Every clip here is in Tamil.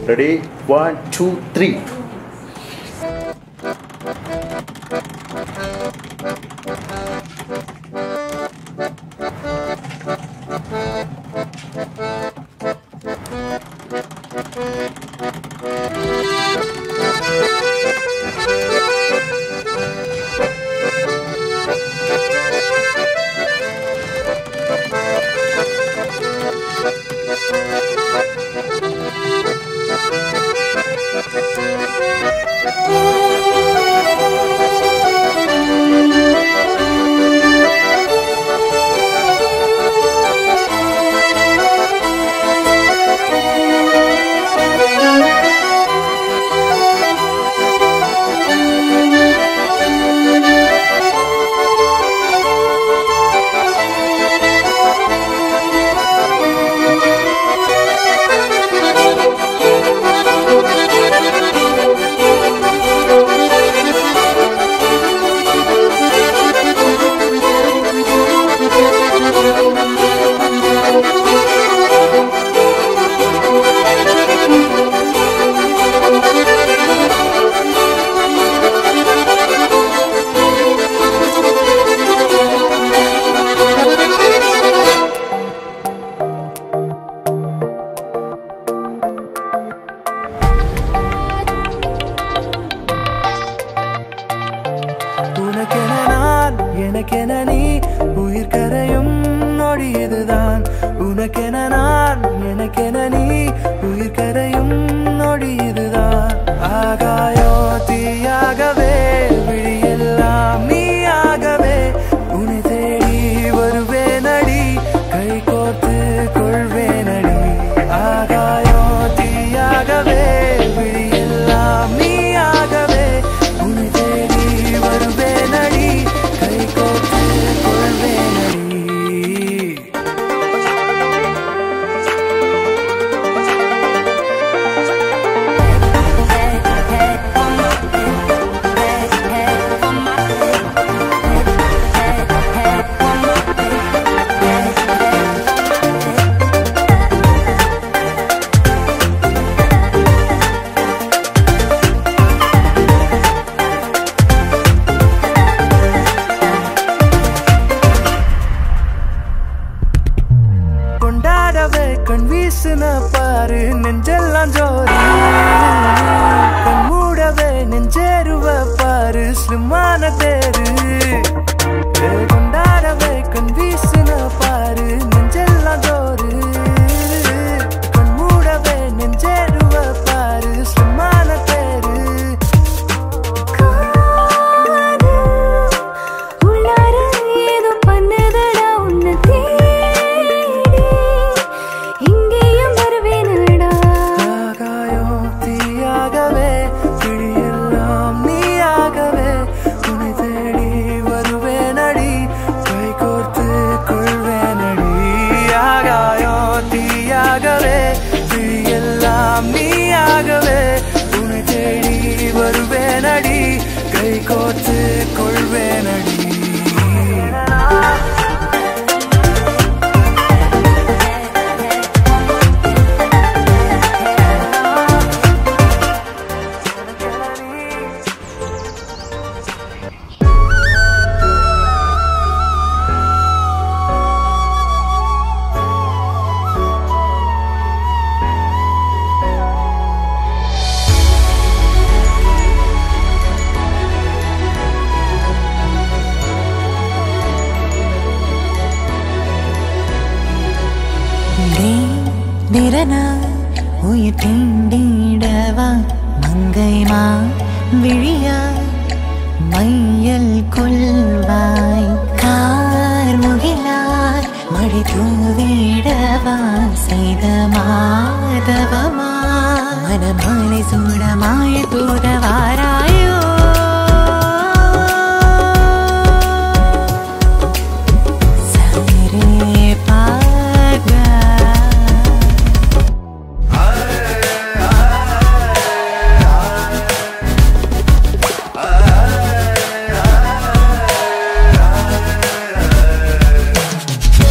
ரெடி ஒன் டூ த்ரீ உனக்கென நான் எனக்கென நீ உயிர் கரையும் நொடி இதுதான் உனக்கென நான் எனக்கென நீ உயிர் கரையும் நொடி இதுதான் ஆகாயோ தீயாகவே விழியெல்லாம் நீயாகவே உன்னை தேடி வருவேனடி கை கோர்த்து கொள்வேனடி ஆகாயோ தீயாகவே விழியெல்லாம் நீயாகவே உன்னை தேடி வருவேனடி கை கோர்த்து கொள்வேனடி கொண்டாடவே கண் வீசுன பாரு நெஞ்செல்லாம் ஜோரி கண் மூடவே நெஞ்சேருவ பாரு ஸ்லிம்மான தேரு ஏ, கொண்டாடவே கண் வீசுன பாரு நெஞ்செல்லாம் ஜோரு கண் மூடவே நெஞ்சேருவ பாரு ஸ்லிம்மான தேரு உள்ளார ஏதோ பண்ணுதடா உன்னை தேடி இங்கேயும் வருவேனடா ஆகாயம் தீயாகவே கிழியெல்லாம் நீயாகவே உன்னை தேடி வருவேனடி கை கோர்த்து கொள்வேனடி ஆகாயம் தீயாகவே கிழியெல்லாம் நீயாகவே உன்னை தேடி வருவேனடி கை கோர்த்து கொள்வேனடி திரனா உயிர் தீண்டிடவா மங்கைமா விழியா மையல் கொள்வாய் கார் முகிலார் மழை தூவிடவா செய்த மாதவமா மனமாலை சூடமாய் தூதவாராயோ சரே பாகா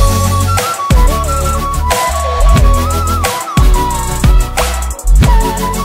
ஆ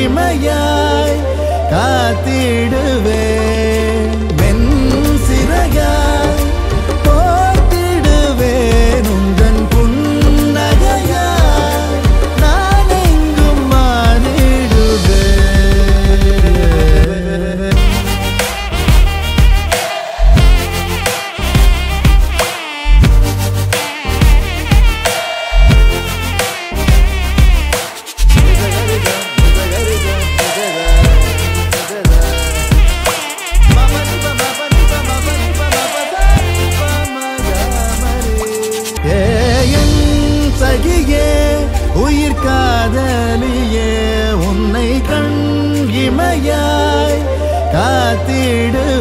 இமையாய் காத்திடுவேன் மென் சிறையாய் போத்திடுவேன் உந்தன் புன்னகையாய் நான் எங்கும் மாறிடுவேன் ஏன் சகியே உயிர் காதலியே உன்னை கண் இமையாய் காத்திடு